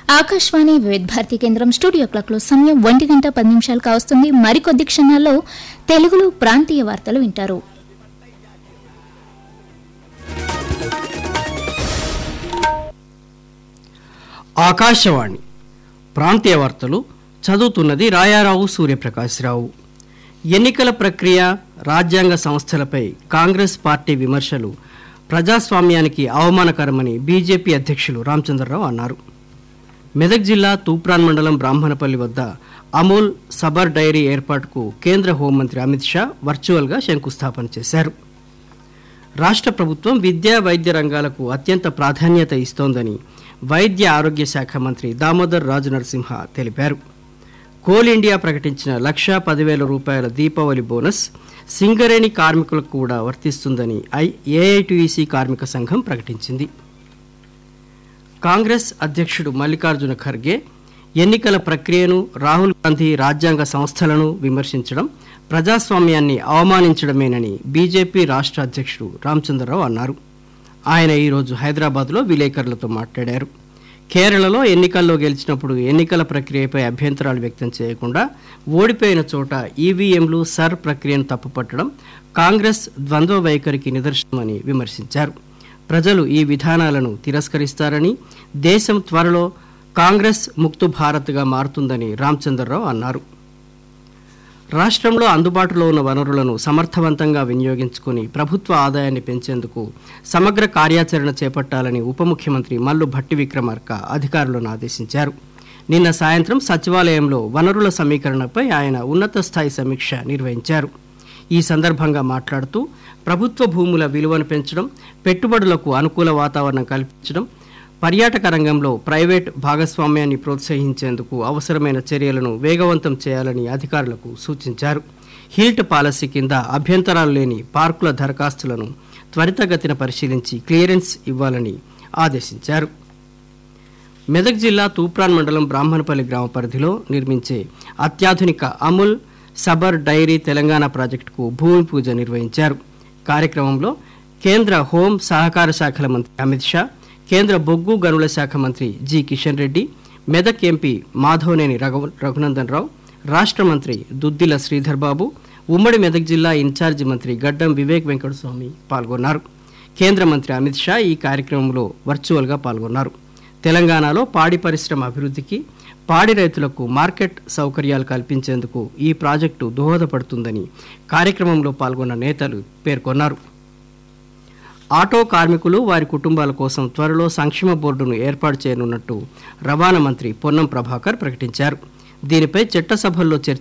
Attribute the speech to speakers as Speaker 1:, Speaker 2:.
Speaker 1: ఆకాశవాణి వివిధ భారతి కేంద్రం స్టూడియో క్లాక్లో సమయం ఒంటి గంట పది నిమిషాలు కావస్తుంది మరికొద్ది క్షణాల్లో తెలుగులో ప్రాంతీయ వార్తలు వింటారు
Speaker 2: ఆకాశవాణి ప్రాంతీయ వార్తలు చదువుతున్నది రాయారావు సూర్యప్రకాశ్రావు ఎన్నికల ప్రక్రియ రాజ్యాంగ సంస్థలపై కాంగ్రెస్ పార్టీ విమర్శలు ప్రజాస్వామ్యానికి అవమానకరమని బీజేపీ అధ్యక్షులు రామచంద్రరావు అన్నారు మెదక్ జిల్లా తూప్రాన్ మండలం బ్రాహ్మణపల్లి వద్ద అమూల్ సబర్ డైరీ ఏర్పాటుకు కేంద్ర హోంమంత్రి అమిత్ షా వర్చువల్గా శంకుస్థాపన చేశారు రాష్ట్ర ప్రభుత్వం విద్యా వైద్య రంగాలకు అత్యంత ప్రాధాన్యత ఇస్తోందని వైద్య ఆరోగ్య శాఖ మంత్రి దామోదర్ రాజు నరసింహ తెలిపారు కోల్ ఇండియా ప్రకటించిన లక్షా పదివేల రూపాయల దీపావళి బోనస్ సింగరేణి కార్మికులకు కూడా వర్తిస్తుందని ఐ ఏఐటియుసి కార్మిక సంఘం ప్రకటించింది కాంగ్రెస్ అధ్యక్షుడు మల్లికార్జున ఖర్గే ఎన్నికల ప్రక్రియను రాహుల్ గాంధీ రాజ్యాంగ సంస్థలను విమర్శించడం ప్రజాస్వామ్యాన్ని అవమానించడమేనని బీజేపీ రాష్ట్ర అధ్యక్షుడు రామచంద్రరావు అన్నారు ఆయన ఈరోజు హైదరాబాద్లో విలేకరులతో మాట్లాడారు కేరళలో ఎన్నికల్లో గెలిచినప్పుడు ఎన్నికల ప్రక్రియపై అభ్యంతరాలు వ్యక్తం చేయకుండా ఓడిపోయిన చోట ఈవీఎంలు సర్ ప్రక్రియను తప్పుపట్టడం కాంగ్రెస్ ద్వంద్వ వైఖరికి నిదర్శనమని విమర్శించారు ప్రజలు ఈ విధానాలను తిరస్కరిస్తారని దేశం త్వరలో కాంగ్రెస్ ముక్తు భారత్గా మారుతుందని రామచంద్రరావు అన్నారు రాష్ట్రంలో అందుబాటులో ఉన్న వనరులను సమర్థవంతంగా వినియోగించుకుని ప్రభుత్వ ఆదాయాన్ని పెంచేందుకు సమగ్ర కార్యాచరణ చేపట్టాలని ఉప ముఖ్యమంత్రి మల్లు భట్టి విక్రమార్క అధికారులను ఆదేశించారు నిన్న సాయంత్రం సచివాలయంలో వనరుల సమీకరణపై ఆయన ఉన్నత స్థాయి సమీక్ష నిర్వహించారు ఈ సందర్భంగా మాట్లాడుతూ ప్రభుత్వ భూముల విలువను పెంచడం పెట్టుబడులకు అనుకూల వాతావరణం కల్పించడం పర్యాటక రంగంలో ప్రైవేట్ భాగస్వామ్యాన్ని ప్రోత్సహించేందుకు అవసరమైన చర్యలను వేగవంతం చేయాలని అధికారులకు సూచించారు హీల్ట్ పాలసీ కింద అభ్యంతరాలు లేని పార్కుల దరఖాస్తులను త్వరితగతిన పరిశీలించి క్లియరెన్స్ ఇవ్వాలని ఆదేశించారు మెదక్ జిల్లా తూప్రాన్ మండలం బ్రాహ్మణపల్లి గ్రామ పరిధిలో నిర్మించే అత్యాధునిక అముల్ సబర్ డైరీ తెలంగాణ ప్రాజెక్టుకు భూమి పూజ నిర్వహించారు కార్యక్రమంలో కేంద్ర హోం సహకార శాఖల మంత్రి అమిత్ షా కేంద్ర బొగ్గు గనుల శాఖ మంత్రి జి కిషన్ రెడ్డి మెదక్ ఎంపీ మాధవనేని రఘు రఘునందన్ రావు రాష్ట్ర మంత్రి దుద్దిల శ్రీధర్ బాబు ఉమ్మడి మెదక్ జిల్లా ఇన్ఛార్జి మంత్రి గడ్డం వివేక్ వెంకటస్వామి పాల్గొన్నారు కేంద్ర మంత్రి అమిత్ షా ఈ కార్యక్రమంలో వర్చువల్గా పాల్గొన్నారు తెలంగాణలో పాడి పరిశ్రమ అభివృద్ధికి పాడి రైతులకు మార్కెట్ సౌకర్యాలు కల్పించేందుకు ఈ ప్రాజెక్టు దోహదపడుతుందని కార్యక్రమంలో పాల్గొన్న నేతలు పేర్కొన్నారు ఆటో కార్మికులు వారి కుటుంబాల కోసం త్వరలో సంక్షేమ బోర్డును ఏర్పాటు చేయనున్నట్టు రవాణా మంత్రి పొన్నం ప్రభాకర్ ప్రకటించారు దీనిపై చట్టసభల్లో చర్చ